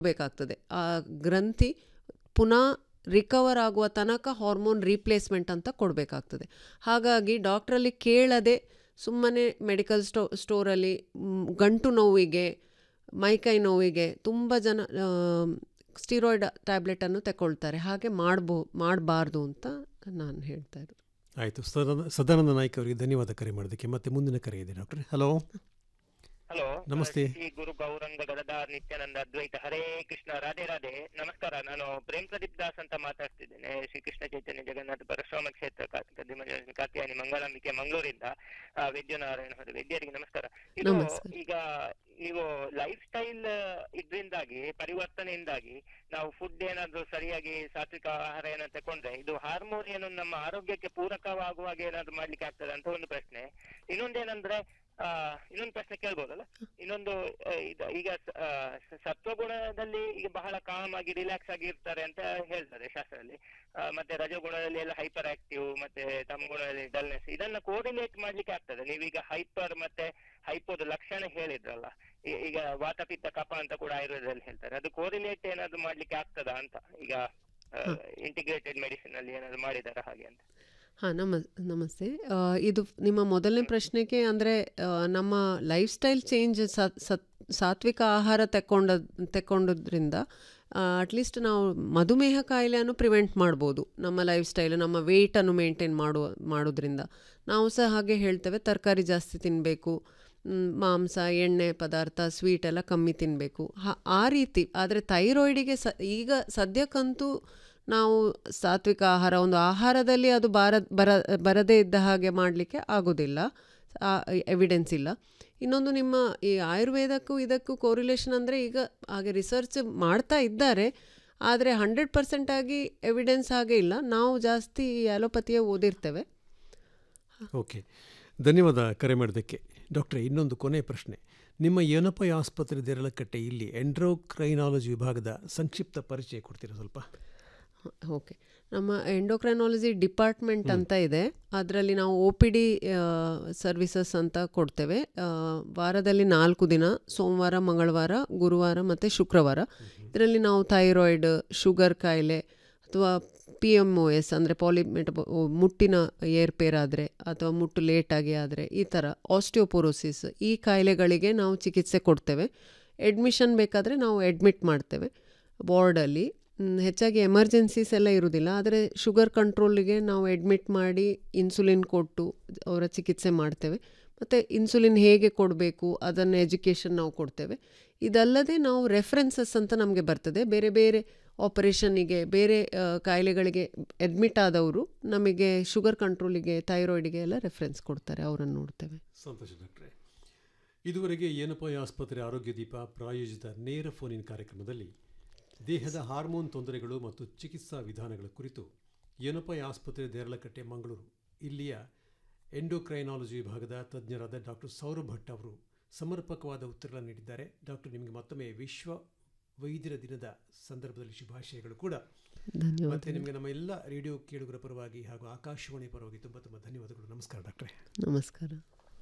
ಬೇಕಾಗ್ತದೆ ಆ ಗ್ರಂಥಿ ಪುನಃ ರಿಕವರ್ ಆಗುವ ತನಕ ಹಾರ್ಮೋನ್ ರೀಪ್ಲೇಸ್ಮೆಂಟ್ ಅಂತ ಕೊಡಬೇಕಾಗ್ತದೆ ಹಾಗಾಗಿ ಡಾಕ್ಟ್ರಲ್ಲಿ ಕೇಳದೆ ಸುಮ್ಮನೆ ಮೆಡಿಕಲ್ ಸ್ಟೋ ಸ್ಟೋರಲ್ಲಿ ಮ್, ಗಂಟು ನೋವಿಗೆ ಮೈಕೈ ನೋವಿಗೆ ತುಂಬ ಜನ ಸ್ಟಿರಾಯ್ಡ್ ಟ್ಯಾಬ್ಲೆಟನ್ನು ತಗೊಳ್ತಾರೆ ಹಾಗೆ ಮಾಡ್ಬೋ ಮಾಡಬಾರ್ದು ಅಂತ ನಾನು ಹೇಳ್ತಾ ಇರೋದು ಆಯಿತು ಸದಾನಂದ ಸದಾನಂದ ನಾಯ್ಕ ಅವರಿಗೆ ಧನ್ಯವಾದ ಕರೆ ಮಾಡೋದಕ್ಕೆ ಮತ್ತೆ ಮುಂದಿನ ಕರೆ ಇದೆ ಡಾಕ್ಟ್ರೆ ಹಲೋ ಹಲೋ ನಮಸ್ತೆ. ಶ್ರೀ ಗುರು ಗೌರಂಗ ಗದದಾರ್ ನಿತ್ಯಾನಂದ ಅದ್ವೈತ ಹರೇ ಕೃಷ್ಣ ರಾಧೆ ರಾಧೆ ನಮಸ್ಕಾರ ನಾನು ಪ್ರೇಮ್ ಪ್ರದೀಪ್ ದಾಸ್ ಅಂತ ಮಾತಾಡ್ತಿದ್ದೇನೆ ಶ್ರೀ ಕೃಷ್ಣ ಚೈತನ್ಯ ಜಗನ್ನಾಥ ಪರಶುರಾಮ ಕ್ಷೇತ್ರ ಕಾತ್ಯಾನಿ ಮಂಗಳಾಂಬಿಕೆ ಮಂಗಳೂರಿಂದ ಆ, ವೈದ್ಯನಾರಾಯಣ ಅವರು ವೈದ್ಯರಿಗೆ ನಮಸ್ಕಾರ ಇದು ನಮಸ್ಕಾರ. ಈಗ ನೀವು ಲೈಫ್ ಸ್ಟೈಲ್ ಇದರಿಂದಾಗಿ ಪರಿವರ್ತನೆಯಿಂದಾಗಿ ನಾವು ಫುಡ್ ಏನಾದ್ರು ಸರಿಯಾಗಿ ಸಾತ್ವಿಕ ಆಹಾರ ಏನಾದ್ರು ತಕೊಂಡ್ರೆ ಇದು ಹಾರ್ಮೋನ್ ಏನು ನಮ್ಮ ಆರೋಗ್ಯಕ್ಕೆ ಪೂರಕವಾಗುವಾಗ ಏನಾದ್ರು ಮಾಡ್ಲಿಕ್ಕೆ ಆಗ್ತದೆ ಅಂತ ಒಂದು ಪ್ರಶ್ನೆ ಇನ್ನೊಂದೇನಂದ್ರೆ ಆ ಇನ್ನೊಂದು ಪ್ರಶ್ನೆ ಕೇಳ್ಬೋದಲ್ಲ ಇನ್ನೊಂದು ಆ, ಇದು ಈಗ ಸ- ಆ, ಸ- ಸತ್ವಗುಣದಲ್ಲಿ ಈಗ ಬಹಳ ಕಾಮ್ ಆಗಿ ರಿಲ್ಯಾಕ್ಸ್ ಆಗಿ ಇರ್ತಾರೆ ಅಂತ ಹೇಳ್ತಾರೆ ಶಾಸ್ತ್ರದಲ್ಲಿ ಆ, ಮತ್ತೆ ರಜಗುಣದಲ್ಲಿ ಎಲ್ಲ ಹೈಪರ್ ಆಕ್ಟಿವ್ ಮತ್ತೆ ತಮ್ಮ ಗುಣದಲ್ಲಿ ಡಲ್ನೆಸ್ ಇದನ್ನ ಕೋರ್ಡಿನೇಟ್ ಮಾಡ್ಲಿಕ್ಕೆ ಆಗ್ತದೆ ನೀವೀಗ ಹೈಪರ್ ಮತ್ತೆ ಹೈಪೋದ ಲಕ್ಷಣ ಹೇಳಿದ್ರಲ್ಲ ಈ- ಈಗ ವಾತಪಿತ್ತ ಕಪ ಅಂತ ಕೂಡ ಆಯುರ್ವೇದದಲ್ಲಿ ಹೇಳ್ತಾರೆ ಅದು ಕೋರಿಲೇಟ್ ಏನಾದ್ರು ಮಾಡ್ಲಿಕ್ಕೆ ಆಗ್ತದಾ ಅಂತ ಈಗ ಇಂಟಿಗ್ರೇಟೆಡ್ ಮೆಡಿಸಿನ್ ಅಲ್ಲಿ ಏನಾದ್ರು ಮಾಡಿದಾರ ಹಾಗೆ ಅಂತ ಹಾಂ ನಮ ನಮಸ್ತೆ ಆ, ಇದು ನಿಮ್ಮ ಮೊದಲನೇ ಪ್ರಶ್ನೆಗೆ ಅಂದರೆ ನಮ್ಮ ಲೈಫ್ ಸ್ಟೈಲ್ ಚೇಂಜ್ ಸತ್ ಸಾತ್ವಿಕ ಆಹಾರ ತೆಕ್ಕೊಂಡ ತೆಕ್ಕೊಂಡದ್ರಿಂದ ಅಟ್ಲೀಸ್ಟ್ ನಾವು ಮಧುಮೇಹ ಕಾಯಿಲೆಯನ್ನು ಪ್ರಿವೆಂಟ್ ಮಾಡ್ಬೋದು ನಮ್ಮ ಲೈಫ್ ಸ್ಟೈಲ್ ನಮ್ಮ ವೆಯ್ಟನ್ನು ಮೇಂಟೈನ್ ಮಾಡುವ ಮಾಡೋದ್ರಿಂದ ನಾವು ಸಹ ಹಾಗೆ ಹೇಳ್ತೇವೆ ತರಕಾರಿ ಜಾಸ್ತಿ ತಿನ್ನಬೇಕು ಮಾಂಸ ಎಣ್ಣೆ ಪದಾರ್ಥ ಸ್ವೀಟ್ ಎಲ್ಲ ಕಮ್ಮಿ ತಿನ್ನಬೇಕು ಆ ರೀತಿ ಆದರೆ ಥೈರಾಯ್ಡಿಗೆ ಸ ಈಗ ಸದ್ಯಕ್ಕಂತೂ ನಾವು ಸಾತ್ವಿಕ ಆಹಾರ ಒಂದು ಆಹಾರದಲ್ಲಿ ಅದು ಬಾರ ಬರ ಬರದೇ ಇದ್ದ ಹಾಗೆ ಮಾಡಲಿಕ್ಕೆ ಆಗೋದಿಲ್ಲ ಎವಿಡೆನ್ಸ್ ಇಲ್ಲ ಇನ್ನೊಂದು ನಿಮ್ಮ ಈ ಆಯುರ್ವೇದಕ್ಕೂ ಇದಕ್ಕೂ ಕೋರಿಲೇಷನ್ ಅಂದರೆ ಈಗ ಹಾಗೆ ರಿಸರ್ಚ್ ಮಾಡ್ತಾ ಇದ್ದಾರೆ ಆದರೆ ಹಂಡ್ರೆಡ್ ಪರ್ಸೆಂಟ್ ಆಗಿ ಎವಿಡೆನ್ಸ್ ಹಾಗೆ ಇಲ್ಲ ನಾವು ಜಾಸ್ತಿ ಅಲೋಪತಿಯ ಓದಿರ್ತೇವೆ ಓಕೆ ಧನ್ಯವಾದ ಕರೆ ಮಾಡೋದಕ್ಕೆ ಡಾಕ್ಟ್ರೆ ಇನ್ನೊಂದು ಕೊನೆ ಪ್ರಶ್ನೆ ನಿಮ್ಮ ಏನಪ್ಪ ಆಸ್ಪತ್ರೆ ದೇರಳಕಟ್ಟೆ ಇಲ್ಲಿ ಎಂಡ್ರೋಕ್ರೈನಾಲಜಿ ವಿಭಾಗದ ಸಂಕ್ಷಿಪ್ತ ಪರಿಚಯ ಕೊಡ್ತೀರಾ ಸ್ವಲ್ಪ ಓಕೆ ನಮ್ಮ ಎಂಡೋಕ್ರೈನಾಲಜಿ ಡಿಪಾರ್ಟ್ಮೆಂಟ್ ಅಂತ ಇದೆ ಅದರಲ್ಲಿ ನಾವು ಒ ಪಿ ಡಿ ಸರ್ವಿಸಸ್ ಅಂತ ಕೊಡ್ತೇವೆ ಆ, ವಾರದಲ್ಲಿ ನಾಲ್ಕು ದಿನ ಸೋಮವಾರ ಮಂಗಳವಾರ ಗುರುವಾರ ಮತ್ತು ಶುಕ್ರವಾರ ಇದರಲ್ಲಿ ನಾವು ಥೈರಾಯ್ಡ್ ಶುಗರ್ ಕಾಯಿಲೆ ಅಥವಾ ಪಿ ಎಮ್ ಒ ಎಸ್ ಅಂದರೆ ಪಾಲಿಮೆಟಬ ಮುಟ್ಟಿನ ಏರ್ಪೇರಾದರೆ ಅಥವಾ ಮುಟ್ಟು ಲೇಟಾಗಿ ಆದರೆ ಈ ಥರ ಆಸ್ಟಿಯೋಪೊರೋಸಿಸ್ ಈ ಕಾಯಿಲೆಗಳಿಗೆ ನಾವು ಚಿಕಿತ್ಸೆ ಕೊಡ್ತೇವೆ ಅಡ್ಮಿಷನ್ ಬೇಕಾದರೆ ನಾವು ಅಡ್ಮಿಟ್ ಮಾಡ್ತೇವೆ ವಾರ್ಡಲ್ಲಿ ಮ್, ಹೆಚ್ಚಾಗಿ ಎಮರ್ಜೆನ್ಸೀಸ್ ಎಲ್ಲ ಇರುವುದಿಲ್ಲ ಆದರೆ ಶುಗರ್ ಕಂಟ್ರೋಲಿಗೆ ನಾವು ಅಡ್ಮಿಟ್ ಮಾಡಿ ಇನ್ಸುಲಿನ್ ಕೊಟ್ಟು ಅವರ ಚಿಕಿತ್ಸೆ ಮಾಡ್ತೇವೆ ಮತ್ತು ಇನ್ಸುಲಿನ್ ಹೇಗೆ ಕೊಡಬೇಕು ಅದನ್ನು ಎಜುಕೇಷನ್ ನಾವು ಕೊಡ್ತೇವೆ ಇದಲ್ಲದೆ ನಾವು ರೆಫರೆನ್ಸಸ್ ಅಂತ ನಮಗೆ ಬರ್ತದೆ ಬೇರೆ ಬೇರೆ ಆಪರೇಷನ್ನಿಗೆ ಬೇರೆ ಆ, ಕಾಯಿಲೆಗಳಿಗೆ ಅಡ್ಮಿಟ್ ಆದವರು ನಮಗೆ ಶುಗರ್ ಕಂಟ್ರೋಲಿಗೆ ಥೈರಾಯ್ಡಿಗೆ ಎಲ್ಲ ರೆಫರೆನ್ಸ್ ಕೊಡ್ತಾರೆ ಅವರನ್ನು ನೋಡ್ತೇವೆ ಸಂತೋಷ ಡಾಕ್ಟ್ರೆ ಇದುವರೆಗೆ ಏನಪ್ಪ ಆಸ್ಪತ್ರೆ ಆರೋಗ್ಯ ದೀಪ ಪ್ರಾಯೋಜಿತ ನೇರ ಫೋನಿನ್ ಕಾರ್ಯಕ್ರಮದಲ್ಲಿ ದೇಹದ ಹಾರ್ಮೋನ್ ತೊಂದರೆಗಳು ಮತ್ತು ಚಿಕಿತ್ಸಾ ವಿಧಾನಗಳ ಕುರಿತು ಏನಪ್ಪ ಆಸ್ಪತ್ರೆ ದೇರಳಕಟ್ಟೆ ಮಂಗಳೂರು ಇಲ್ಲಿಯ ಎಂಡೋಕ್ರೈನಾಲಜಿ ವಿಭಾಗದ ತಜ್ಞರಾದ ಡಾಕ್ಟರ್ ಸೌರಭ್ ಭಟ್ ಅವರು ಸಮರ್ಪಕವಾದ ಉತ್ತರಗಳನ್ನು ನೀಡಿದ್ದಾರೆ ಡಾಕ್ಟರ್ ನಿಮಗೆ ಮತ್ತೊಮ್ಮೆ ವಿಶ್ವ ವೈದ್ಯರ ದಿನದ ಸಂದರ್ಭದಲ್ಲಿ ಶುಭಾಶಯಗಳು ಕೂಡ ಧನ್ಯವಾದ ಮತ್ತೆ ನಿಮಗೆ ನಮ್ಮ ಎಲ್ಲ ರೇಡಿಯೋ ಕೇಳುಗರ ಪರವಾಗಿ ಹಾಗೂ ಆಕಾಶವಾಣಿ ಪರವಾಗಿ ತುಂಬ ತುಂಬ ಧನ್ಯವಾದಗಳು ನಮಸ್ಕಾರ ಡಾಕ್ಟ್ರೆ ನಮಸ್ಕಾರ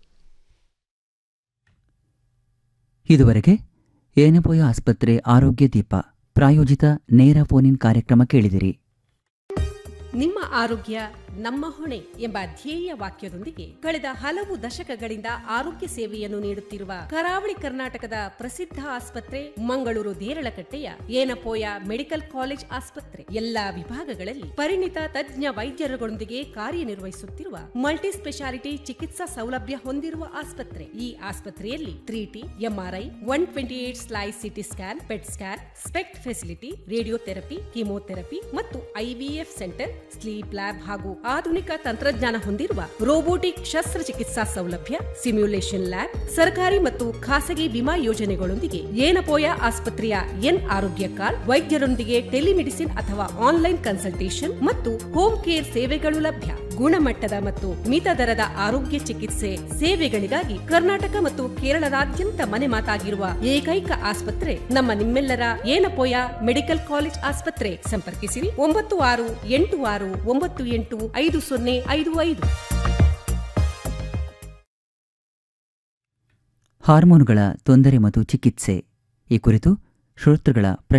ಇದುವರೆಗೆ ಏನಪೋಯ ಆಸ್ಪತ್ರೆ ಆರೋಗ್ಯ ದೀಪ ಪ್ರಾಯೋಜಿತ ನೇರ ಫೋನಿನ್ ಕಾರ್ಯಕ್ರಮ ಕೇಳಿದಿರಿ ನಿಮ್ಮ ಆರೋಗ್ಯ ನಮ್ಮ ಹೊಣೆ ಎಂಬ ಧ್ಯೇಯ ವಾಕ್ಯದೊಂದಿಗೆ ಕಳೆದ ಹಲವು ದಶಕಗಳಿಂದ ಆರೋಗ್ಯ ಸೇವೆಯನ್ನು ನೀಡುತ್ತಿರುವ ಕರಾವಳಿ ಕರ್ನಾಟಕದ ಪ್ರಸಿದ್ಧ ಆಸ್ಪತ್ರೆ ಮಂಗಳೂರು ದೇರಳಕಟ್ಟೆಯ ಏನಪೋಯ ಮೆಡಿಕಲ್ ಕಾಲೇಜ್ ಆಸ್ಪತ್ರೆ ಎಲ್ಲಾ ವಿಭಾಗಗಳಲ್ಲಿ ಪರಿಣಿತ ತಜ್ಞ ವೈದ್ಯರುಗಳೊಂದಿಗೆ ಕಾರ್ಯನಿರ್ವಹಿಸುತ್ತಿರುವ ಮಲ್ಟಿ ಸ್ಪೆಷಾಲಿಟಿ ಚಿಕಿತ್ಸಾ ಸೌಲಭ್ಯ ಹೊಂದಿರುವ ಆಸ್ಪತ್ರೆ ಈ ಆಸ್ಪತ್ರೆಯಲ್ಲಿ three T MRI one twenty eight slice CT scan PET scan SPECT facility radiotherapy chemotherapy ಮತ್ತು ಐವಿಎಫ್ ಸೆಂಟರ್ ಸ್ಲೀಪ್ ಲ್ಯಾಬ್ ಹಾಗೂ ಆಧುನಿಕ ತಂತ್ರಜ್ಞಾನ ಹೊಂದಿರುವ ರೋಬೋಟಿಕ್ ಶಸ್ತ್ರಚಿಕಿತ್ಸಾ ಸೌಲಭ್ಯ ಸಿಮ್ಯುಲೇಷನ್ ಲ್ಯಾಬ್ ಸರ್ಕಾರಿ ಮತ್ತು ಖಾಸಗಿ ವಿಮಾ ಯೋಜನೆಗಳೊಂದಿಗೆ ಏನಪೋಯ ಆಸ್ಪತ್ರೆಯ ಎನ್ ಆರೋಗ್ಯ ಕಾರ್ಡ್ ವೈದ್ಯರೊಂದಿಗೆ ಟೆಲಿಮೆಡಿಸಿನ್ ಅಥವಾ ಆನ್ಲೈನ್ ಕನ್ಸಲ್ಟೇಷನ್ ಮತ್ತು ಹೋಮ್ ಕೇರ್ ಸೇವೆಗಳು ಲಭ್ಯ ಗುಣಮಟ್ಟದ ಮತ್ತು ಮಿತ ದರದ ಆರೋಗ್ಯ ಚಿಕಿತ್ಸೆ ಸೇವೆಗಳಿಗಾಗಿ ಕರ್ನಾಟಕ ಮತ್ತು ಕೇರಳದಾದ್ಯಂತ ಮನೆ ಮಾತಾಗಿರುವ ಏಕೈಕ ಆಸ್ಪತ್ರೆ ನಮ್ಮ ನಿಮ್ಮೆಲ್ಲರ ಏನಪೋಯ ಮೆಡಿಕಲ್ ಕಾಲೇಜ್ ಆಸ್ಪತ್ರೆ ಸಂಪರ್ಕಿಸಿರಿ ಒಂಬತ್ತು ಆರು ಎಂಟು ಆರು ಒಂಬತ್ತು ಎಂಟು ಐದು ಸೊನ್ನೆ ಐದು ಐದು ಹಾರ್ಮೋನುಗಳ ತೊಂದರೆ ಮತ್ತು ಚಿಕಿತ್ಸೆ ಈ ಕುರಿತು ಶ್ರೋತೃಗಳ